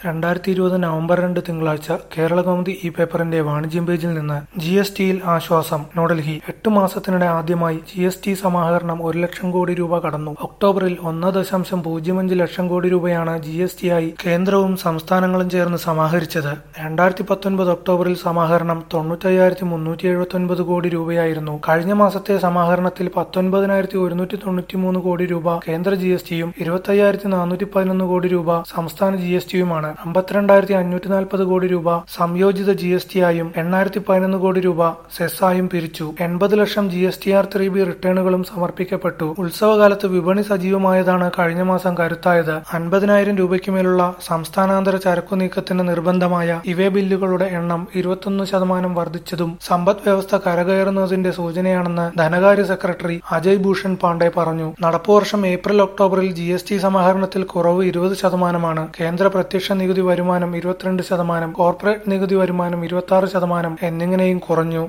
രണ്ടായിരത്തി ഇരുപത് നവംബർ രണ്ട് തിങ്കളാഴ്ച കേരളകൗമുദി ഈ പേപ്പറിന്റെ വാണിജ്യം പേജിൽ നിന്ന് ജി എസ് ടിയിൽ ആശ്വാസം ന്യൂഡൽഹി എട്ട് മാസത്തിനിടെ ആദ്യമായി ജി എസ് ടി സമാഹരണം ഒരു ലക്ഷം കോടി രൂപ കടന്നു ഒക്ടോബറിൽ ഒന്ന് ദശാംശം പൂജ്യം അഞ്ച് ലക്ഷം കോടി രൂപയാണ് ജി എസ് ടി ആയി കേന്ദ്രവും സംസ്ഥാനങ്ങളും ചേർന്ന് സമാഹരിച്ചത് രണ്ടായിരത്തി പത്തൊൻപത് ഒക്ടോബറിൽ സമാഹരണം തൊണ്ണൂറ്റയ്യായിരത്തി മുന്നൂറ്റി എഴുപത്തി ഒൻപത് കോടി രൂപയായിരുന്നു കഴിഞ്ഞ മാസത്തെ സമാഹരണത്തിൽ പത്തൊൻപതിനായിരത്തി ഒരുന്നൂറ്റി തൊണ്ണൂറ്റി മൂന്ന് കോടി രൂപ കേന്ദ്ര ജി എസ് ടിയും ഇരുപത്തയ്യായിരത്തി നാനൂറ്റി പതിനൊന്ന് കോടി രൂപ സംസ്ഥാന ജി എസ് ടിയുമാണ് അമ്പത്തിരണ്ടായിരത്തി അഞ്ഞൂറ്റി നാൽപ്പത് കോടി രൂപ സംയോജിത ജി എസ് ടി ആയും എണ്ണായിരത്തി പതിനൊന്ന് കോടി രൂപ സെസ്സായും പിരിച്ചു എൺപത് ലക്ഷം G S T R three B റിട്ടേണുകളും സമർപ്പിക്കപ്പെട്ടു ഉത്സവകാലത്ത് വിപണി സജീവമായതാണ് കഴിഞ്ഞ മാസം കരുത്തായത് അൻപതിനായിരം രൂപയ്ക്ക് മേലുള്ള സംസ്ഥാനാന്തര ചരക്കു നീക്കത്തിന് നിർബന്ധമായ ഇവേ ബില്ലുകളുടെ എണ്ണം ഇരുപത്തൊന്ന് ശതമാനം വർദ്ധിച്ചതും സമ്പദ് വ്യവസ്ഥ കരകയറുന്നതിന്റെ സൂചനയാണെന്ന് ധനകാര്യ സെക്രട്ടറി അജയ് ഭൂഷൺ പാണ്ഡെ പറഞ്ഞു നടപ്പുവർഷം ഏപ്രിൽ ഒക്ടോബറിൽ ജി എസ് ടി സമാഹരണത്തിൽ കുറവ് ഇരുപത് ശതമാനമാണ് കേന്ദ്ര പ്രത്യക്ഷ നികുതി വരുമാനം ഇരുപത്തിരണ്ട് ശതമാനം കോർപ്പറേറ്റ് നികുതി വരുമാനം ഇരുപത്തി ആറ് ശതമാനം എന്നിങ്ങനെയും കുറഞ്ഞു